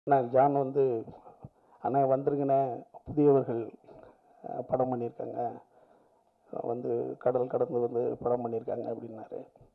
நான் ஜான் வந்து அண்ணா வந்துருங்கண்ணே புதியவர்கள் அஹ், படம் பண்ணியிருக்காங்க வந்து கடல் கடந்து வந்து படம் பண்ணியிருக்காங்க அப்படின்னாரு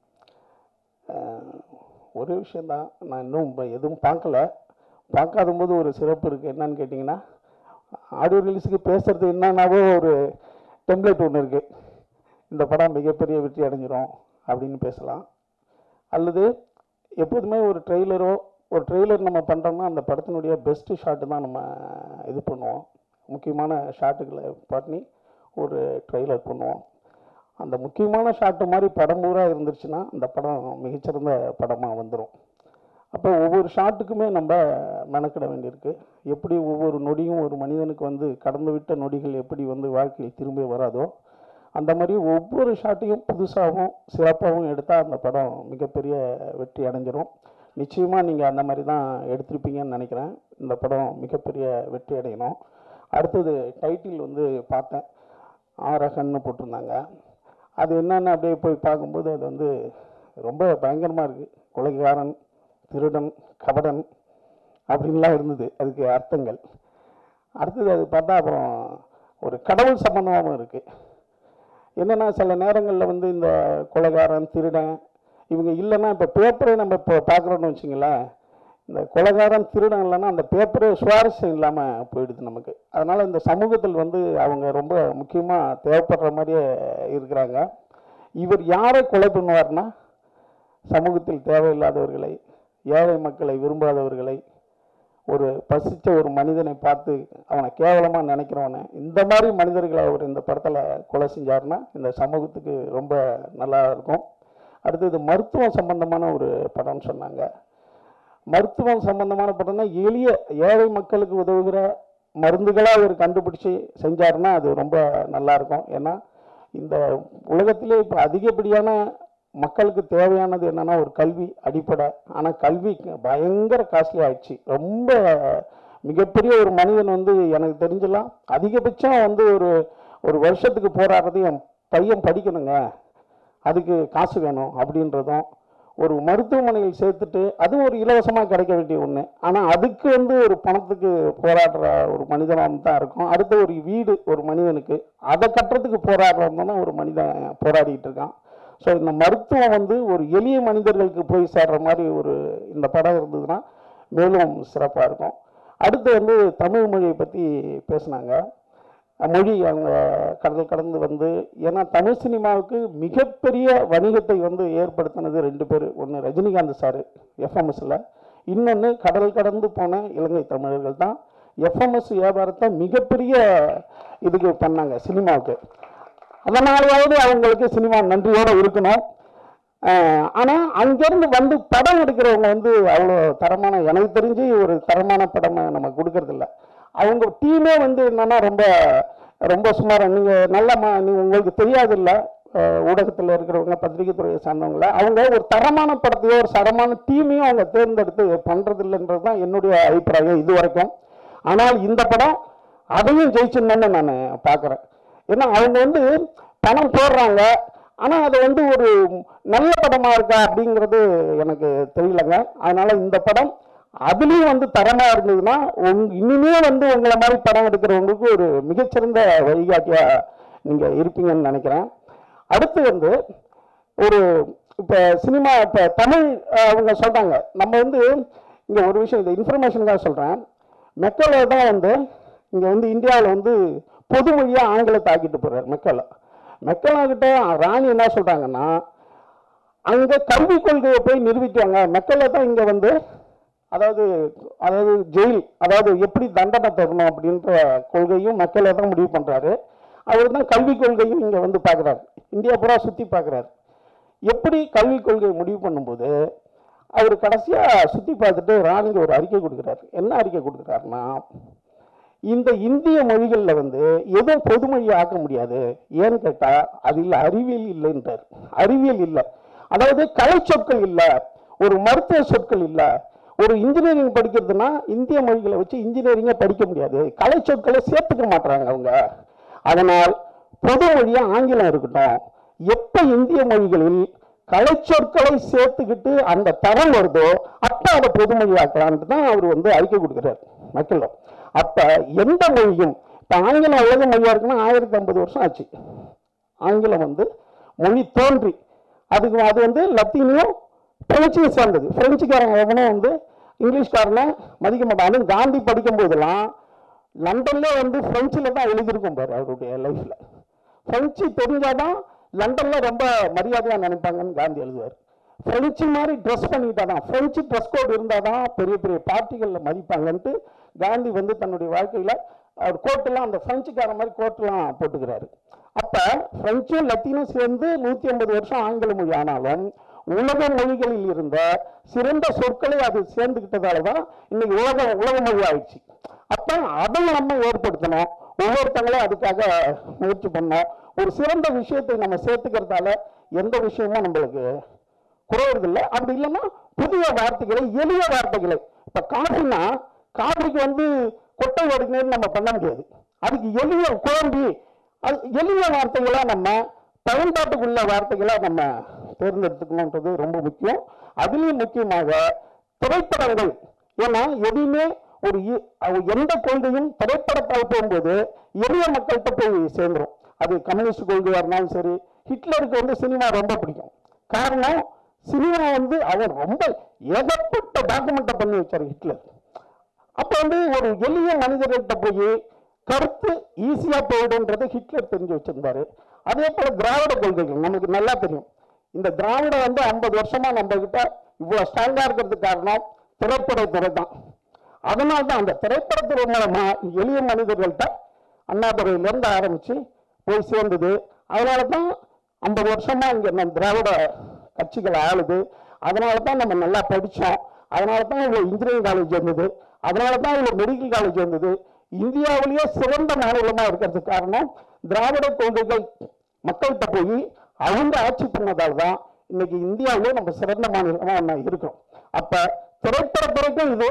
அஹ், ஒரு விஷயந்தான் நான் இன்னும் இப்ப எதுவும் பார்க்கல பார்க்காத போது ஒரு சிறப்பு இருக்குது என்னன்னு கேட்டிங்கன்னா ஆடியோ ரிலீஸுக்கு பேசுகிறது என்னன்னாவோ ஒரு டெம்ப்ளேட் ஒன்று இருக்குது இந்த படம் மிகப்பெரிய வெற்றி அடைஞ்சிரும் அப்படின்னு பேசலாம் அல்லது எப்போதுமே ஒரு ட்ரெய்லரோ ஒரு ட்ரெய்லர் நம்ம பண்ணுறோம்னா அந்த படத்தினுடைய பெஸ்ட்டு ஷாட்டு தான் நம்ம இது பண்ணுவோம் முக்கியமான ஷாட்டுகளை பண்ணி ஒரு ட்ரெய்லர் பண்ணுவோம் அந்த முக்கியமான ஷாட்டு மாதிரி படம் பூரா இருந்துருச்சுன்னா அந்த படம் மிகச்சிறந்த படமாக வந்துடும் அப்போ ஒவ்வொரு ஷாட்டுக்குமே நம்ம மெனக்கிட வேண்டியிருக்கு எப்படி ஒவ்வொரு நொடியும் ஒரு மனிதனுக்கு வந்து கடந்து விட்ட நொடிகள் எப்படி வந்து வாழ்க்கையில் திரும்பி வராதோ அந்த மாதிரி ஒவ்வொரு ஷாட்டையும் புதுசாகவும் சிறப்பாகவும் எடுத்தால் அந்த படம் மிகப்பெரிய வெற்றி அடைஞ்சிரும் நிச்சயமாக நீங்கள் அந்த மாதிரி தான் எடுத்திருப்பீங்கன்னு நினைக்கிறேன் இந்த படம் மிகப்பெரிய வெற்றி அடையணும் அடுத்தது டைட்டில் வந்து பார்த்தேன் ஆரகன்னு போட்டிருந்தாங்க அது என்னென்னு அப்படியே போய் பார்க்கும்போது அது வந்து ரொம்ப பயங்கரமாக இருக்குது கொலைகாரன் திருடன் கபடன் அப்படின்லாம் இருந்தது அதுக்கு அர்த்தங்கள் அடுத்தது அது பார்த்தா அப்புறம் ஒரு கடவுள் சம்பந்தமாகவும் இருக்குது என்னென்னா சில நேரங்களில் வந்து இந்த கொலைகாரன் திருடன் இவங்க இல்லைன்னா இப்போ பேப்பரே நம்ம இப்போ பார்க்குறோன்னு வச்சிங்களேன் இந்த கொலைகாரன் திருடன் இல்லைன்னா அந்த பேப்பரே சுவாரஸ்யம் இல்லாமல் போயிடுது நமக்கு அதனால் இந்த சமூகத்தில் வந்து அவங்க ரொம்ப முக்கியமாக தேவைப்படுற மாதிரியே இருக்கிறாங்க இவர் யாரை கொலை பண்ணுவார்னா சமூகத்தில் தேவையில்லாதவர்களை ஏழை மக்களை விரும்பாதவர்களை ஒரு பசிச்ச ஒரு மனிதனை பார்த்து அவனை கேவலமாக நினைக்கிறவனை இந்த மாதிரி மனிதர்களை அவர் இந்த படத்தில் கொலை செஞ்சாருன்னா இந்த சமூகத்துக்கு ரொம்ப நல்லா இருக்கும் அடுத்தது மருத்துவம் சம்பந்தமான ஒரு படம்னு சொன்னாங்க மருத்துவம் சம்பந்தமான படம்னா எளிய ஏழை மக்களுக்கு உதவுகிற மருந்துகளாக அவர் கண்டுபிடிச்சி செஞ்சாருன்னா அது ரொம்ப நல்லா இருக்கும் ஏன்னா இந்த உலகத்திலே இப்போ அதிகப்படியான மக்களுக்கு தேவையானது என்னன்னா ஒரு கல்வி அடிப்படை ஆனால் கல்வி பயங்கர காஸ்ட்லி ஆயிடுச்சு ரொம்ப மிகப்பெரிய ஒரு மனிதன் வந்து எனக்கு தெரிஞ்சலாம் அதிகபட்சம் வந்து ஒரு ஒரு வருஷத்துக்கு போராடுறது என் பையன் படிக்கணுங்க அதுக்கு காசு வேணும் அப்படின்றதும் ஒரு மருத்துவமனையில் சேர்த்துட்டு அதுவும் ஒரு இலவசமாக கிடைக்க வேண்டிய ஒன்று ஆனால் அதுக்கு வந்து ஒரு பணத்துக்கு போராடுற ஒரு மனிதனாக தான் இருக்கும் அடுத்து ஒரு வீடு ஒரு மனிதனுக்கு அதை கட்டுறதுக்கு போராடுறவன் தானே ஒரு மனிதன் போராடிட்டு இருக்கான் ஸோ இந்த மருத்துவம் வந்து ஒரு எளிய மனிதர்களுக்கு போய் சேர்ற மாதிரி ஒரு இந்த படம் இருந்ததுன்னா மேலும் சிறப்பாக இருக்கும் அடுத்து வந்து தமிழ் மொழியை பற்றி பேசினாங்க மொழி அவங்க கடல் கடந்து வந்து ஏன்னா தமிழ் சினிமாவுக்கு மிகப்பெரிய வணிகத்தை வந்து ஏற்படுத்தினது ரெண்டு பேர் ஒன்று ரஜினிகாந்த் சார் எஃப்எம்எஸ்ல இன்னொன்று கடல் கடந்து போன இலங்கை தமிழர்கள் தான் எஃப்எம்எஸ் வியாபாரத்தை மிகப்பெரிய இதுக்கு பண்ணாங்க சினிமாவுக்கு அதனாலேயாவது அவங்களுக்கு சினிமா நன்றியோடு இருக்கணும் ஆனால் அங்கேருந்து வந்து படம் எடுக்கிறவங்க வந்து அவ்வளோ தரமான எனக்கு தெரிஞ்சு ஒரு தரமான படம் நம்ம கொடுக்கறதில்ல அவங்க டீமே வந்து என்னன்னா ரொம்ப ரொம்ப சுமார் நீங்கள் நல்ல மா நீ- உங்களுக்கு தெரியாதில்ல ஊடகத்தில் இருக்கிறவங்க பத்திரிகை துறையை சார்ந்தவங்கள அவங்க ஒரு தரமான படத்தையோ ஒரு தரமான டீமையும் அவங்க தேர்ந்தெடுத்து பண்ணுறது இல்லைன்றது தான் என்னுடைய அபிப்பிராயம் இது வரைக்கும் ஆனால் இந்த படம் அதையும் ஜெயிச்சிடணும்னு நான் பார்க்குறேன் ஏன்னா அவங்க வந்து பணம் போடுறாங்க ஆனால் அது வந்து ஒரு நல்ல படமாக இருக்கா அப்படிங்கிறது எனக்கு தெரியலங்க அதனால இந்த படம் அதுலேயும் வந்து தரமாக இருந்ததுன்னா உங் இனிமே வந்து உங்களை மாதிரி படம் எடுக்கிறவங்களுக்கு ஒரு மிகச்சிறந்த வழிகாட்டியாக நீங்கள் இருப்பீங்கன்னு நினைக்கிறேன் அடுத்து வந்து ஒரு இப்போ சினிமா இப்போ தமிழ் அஹ், அவங்க சொல்கிறாங்க நம்ம வந்து இங்கே ஒரு விஷயம் இந்த இன்ஃபர்மேஷனுக்காக சொல்கிறேன் மெக்கலை தான் வந்து இங்கே வந்து இந்தியாவில் வந்து பொது மொழியாக ஆங்கிலத்தை ஆக்கிட்டு போகிறார் மெக்கலை மெக்கலா கிட்ட ராணி என்ன சொல்கிறாங்கன்னா அங்கே கல்விக் கொள்கையை போய் நிரூபிக்காங்க மெக்கலை தான் இங்கே வந்து அதாவது அதாவது ஜெயில் அதாவது எப்படி தண்டனை தரணும் அப்படின்ற கொள்கையும் மக்களை தான் முடிவு பண்ணுறாரு அவர் தான் கல்விக் கொள்கையும் இங்கே வந்து பார்க்குறாரு இந்தியா பூரா சுற்றி பார்க்குறாரு எப்படி கல்விக் கொள்கையை முடிவு பண்ணும்போது அவர் கடைசியாக சுற்றி பார்த்துட்டு ராணிக்கு ஒரு அறிக்கை கொடுக்குறாரு என்ன அறிக்கை கொடுக்குறாருன்னா இந்த இந்திய மொழிகளில் வந்து எதுவும் பொதுமொழி ஆக்க முடியாது ஏன்னு கேட்டால் அதில் அறிவியல் இல்லைன்றார் அறிவியல் இல்லை அதாவது கலை சொற்கள் இல்லை ஒரு மருத்துவ சொற்கள் இல்லை ஒரு இன்ஜினியரிங் படிக்கிறதுனா இந்திய மொழிகளை வச்சு இன்ஜினியரிங்கை படிக்க முடியாது கலை சொற்களை சேர்த்துக்க மாட்டாங்க அவங்க அதனால் பொது மொழியாக ஆங்கிலம் இருக்கட்டும் எப்போ இந்திய மொழிகளில் கலைச்சொற்களை சேர்த்துக்கிட்டு அந்த தரம் வருதோ அப்ப அதை பொதுமொழியாக்கலான்ட்டு தான் அவர் வந்து அறிக்கை கொடுக்குறாரு மக்களும் அப்ப எந்த மொழியும் இப்ப ஆங்கிலம் உலக மொழியா இருக்குன்னா ஆயிரத்தி ஐம்பது வருஷம் ஆச்சு ஆங்கிலம் வந்து மொழி தோன்றி அதுக்கு அது வந்து லத்தீனியும் பிரெஞ்சும் சேர்ந்தது பிரெஞ்சுக்காரங்க எவனும் வந்து இங்கிலீஷ்காரனை மதிக்க மாட்டாங்க காந்தி படிக்கும் போதெல்லாம் லண்டன்ல வந்து பிரெஞ்சில் தான் எழுதியிருக்கும் பாரு அவருடைய லைஃப்ல பிரெஞ்சு தெரிஞ்சாதான் லண்டன்ல ரொம்ப மரியாதையா நினைப்பாங்கன்னு காந்தி எழுதுவார் பிரெஞ்சு மாதிரி ட்ரெஸ் பண்ணிட்டாதான் பிரெஞ்சு ட்ரெஸ் கோட் இருந்தாதான் பெரிய பெரிய பார்ட்டிகளில் மதிப்பாங்கன்ட்டு காந்தி வந்து தன்னுடைய வாழ்க்கையில அவர் கோட்டெல்லாம் அந்த பிரெஞ்சுக்கார மாதிரி கோட்டெல்லாம் போட்டுக்கிறாரு அப்ப பிரெஞ்சும் லத்தீனும் சேர்ந்து நூத்தி ஐம்பது வருஷம் ஆங்கில மொழி ஆனாலும் உலக மொழிகளில் இருந்த சிறந்த சொற்களை அது சேர்ந்துக்கிட்டதால தான் இன்னைக்கு உலக உலக மொழி ஆயிடுச்சு அப்ப அதை நம்ம ஏற்படுத்தணும் ஒவ்வொருத்தங்களும் அதுக்காக முயற்சி பண்ணோம் ஒரு சிறந்த விஷயத்தை நம்ம சேர்த்துக்கிறதால எந்த விஷயமும் நம்மளுக்கு குறையறதில்லை அப்படி இல்லைன்னா புதிய வார்த்தைகளை எளிய வார்த்தைகளை இப்ப காஃபினா காஃபிக்கு வந்து கொட்டை வடிநீர் நம்ம பண்ண முடியாது அதுக்கு எளிய குழம்பி அது எளிய வார்த்தைகளா நம்ம பயன்பாட்டுக்குள்ள வார்த்தைகளா நம்ம தேர்ந்தெடுத்துக்கணுன்றது ரொம்ப முக்கியம் அதுலயும் முக்கியமாக திரைப்படங்கள் ஏன்னா எதுவுமே ஒரு இ- அது எந்த கொள்கையும் திரைப்படத்தால் போகும்போது எளிய மக்கள்கிட்ட போய் சேர்ந்துரும் அது கம்யூனிஸ்ட் கொள்கையா இருந்தாலும் சரி ஹிட்லருக்கு வந்து சினிமா ரொம்ப பிடிக்கும் காரணம் சினிமா வந்து அவர் ரொம்ப ஏகப்பட்ட டாக்குமெண்ட்டை பண்ணி வச்சார் ஹிட்லர் அப்ப வந்து ஒரு எளிய மனிதர்கிட்ட போய் கருத்து ஈஸியா போயிடுன்றது ஹிட்லர் தெரிஞ்சு வச்சிருந்தாரு அதே போல திராவிட கொள்கைகள் நமக்கு நல்லா தெரியும் இந்த திராவிடம் வந்து ஐம்பது வருஷமா நம்ம கிட்ட இவ்வளவு ஸ்ட்ராங்கா இருக்கிறதுக்கு காரணம் திரைப்படத்துறை தான் அதனால தான் அந்த திரைப்படத்துறை மூலமா எளிய மனிதர்கள்ட்ட அண்ணாதுறையில இருந்து ஆரம்பிச்சு போய் சேர்ந்தது அதனால தான் ஐம்பது வருஷமா இங்க நம்ம திராவிட கட்சிகள் ஆளுது அதனால தான் நம்ம நல்லா படிச்சோம் அதனால தான் இவ்வளவு இன்ஜினியரிங் காலேஜ் வந்தது அதனால தான் இவ்வளவு மெடிக்கல் காலேஜ் வந்தது இந்தியாவிலேயே சிறந்த மாநிலமா இருக்கிறதுக்கு காரணம் திராவிட கொள்கைகள் மக்கள்கிட்ட போய் அவங்க ஆட்சி பண்ணதால் தான் இன்னைக்கு இந்தியாவிலே நம்ம சிறந்த மாநிலமா நம்ம இருக்கோம் அப்ப திரைப்படத்துறைக்கும் இது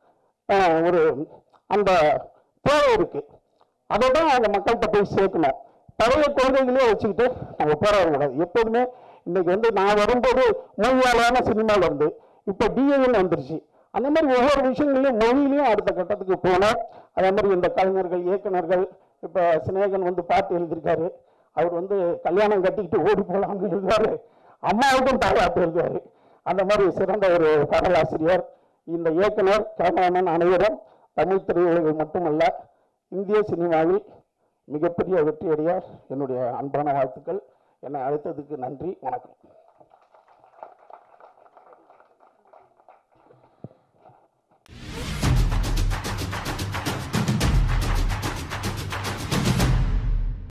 ஆஹ், ஒரு அந்த தேவை இருக்கு அதை தான் அந்த மக்கள்கிட்ட போய் சேர்க்கணும் பழைய கொள்கைகளே வச்சுக்கிட்டு நம்ம போராடக்கூடாது எப்போதுமே இன்னைக்கு வந்து நான் வரும்போது மொழியாளான சினிமாவில் இருந்து இப்போ டிஏன்னு வந்துருச்சு அந்த மாதிரி ஒவ்வொரு விஷயங்களையும் மொழியிலையும் அடுத்த கட்டத்துக்கு போனோம் அதே மாதிரி இந்த கலைஞர்கள் இயக்குனர்கள் இப்போ சிநேகன் வந்து பாட்டு எழுதியிருக்காரு அவர் வந்து கல்யாணம் கட்டிக்கிட்டு ஓடி போகலாம்னு எழுதுவாரு அம்மாவுக்கும் தாலாட்டு எழுதுவாரு அந்த மாதிரி சிறந்த ஒரு பாடலாசிரியர் இந்த இயக்குனர் கேமராமேன் அனைவரும் தமிழ் திரையுலகில் மட்டுமல்ல இந்திய சினிமாவில் மிகப்பெரிய வெற்றியடைய என்னுடைய அன்பான வாழ்த்துக்கள் என்னை அழைத்ததுக்கு நன்றி வணக்கம்